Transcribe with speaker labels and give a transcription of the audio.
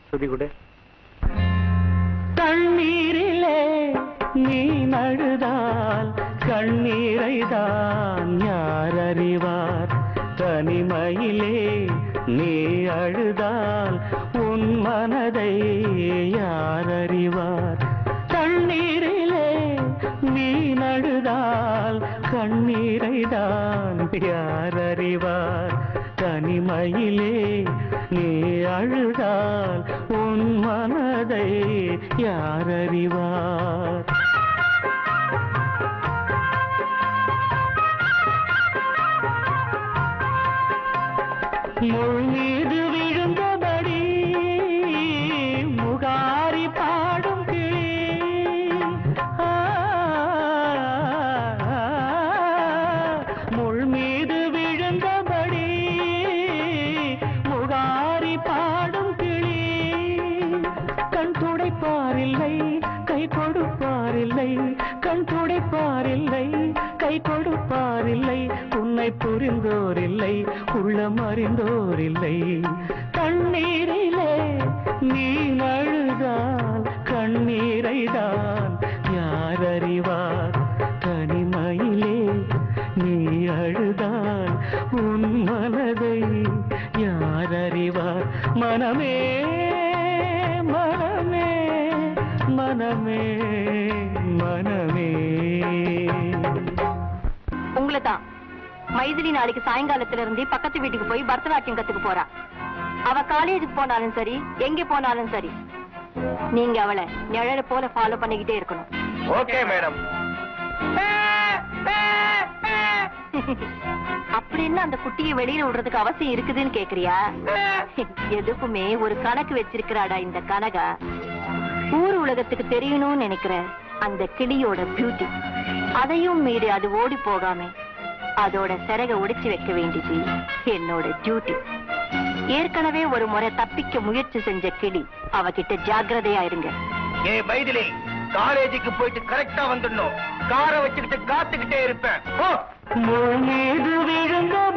Speaker 1: சுதி கொடு
Speaker 2: தண்ணீரிலே நீ நழுதால் கண்ணீரை தான் யார் அறிவார் தனிமையிலே நீ அழுதால் உன் மனதை யார் அறிவார் தண்ணீரிலே நீ நழுதால் கண்ணீரை தான் யார் அறிவார் தனிமையிலே நீ அழுதால் உன் மனதை யார் அறிவார் முள் மீது விழுந்தபடி முகாரி பாடும் கிளி ஆ, முள் மீது விழுந்தபடி முகாரி பாடும் கிளி கண் துடைப்பாரில்லை கை கொடுப்பாரில்லை கண் துடைப்பாரில்லை கை கொடுப்பாரில்லை உன்னை புரிந்தோரில்லை உள்ளம் அறிந்தோரில்லை தண்ணீரிலே நீ அழுதால் கண்ணீரை தான் யார் அறிவார் தனிமையிலே நீ அழுதால் உன் மனதை யார் அறிவார் மனமே மனமே மனமே மனமே
Speaker 3: உங்களை தான் மைதிலி நாளைக்கு சாயங்காலத்துல இருந்து பக்கத்து வீட்டுக்கு போய் பரதநாட்டியம் கத்துக்க போறா அவ காலேஜுக்கு போனாலும் சரி எங்க போனாலும் சரி நீங்க அவளை நிழல போல ஃபாலோ பண்ணிக்கிட்டே இருக்கணும்
Speaker 1: ஓகே மேடம்
Speaker 3: அப்படின்னு அந்த குட்டியை வெளியில விடுறதுக்கு அவசியம் இருக்குதுன்னு கேக்குறியா எதுக்குமே ஒரு கணக்கு வச்சிருக்கிறாடா இந்த கனகா ஊர் உலகத்துக்கு தெரியணும்னு நினைக்கிற அந்த கிளியோட பியூட்டி அதையும் மீறி அது ஓடி போகாம அதோட சிறக உடைச்சு வைக்க வேண்டியது என்னோட டியூட்டி ஏற்கனவே ஒரு முறை தப்பிக்க முயற்சி செஞ்ச கிளி அவகிட்ட ஜாக்கிரதையா இருங்க
Speaker 1: ஏ மைதிலி காலேஜுக்கு போயிட்டு கரெக்டா வந்துடணும் காரை வச்சுக்கிட்டு காத்துக்கிட்டே இருப்பேன் ஓ
Speaker 2: முள் மீது விழுந்த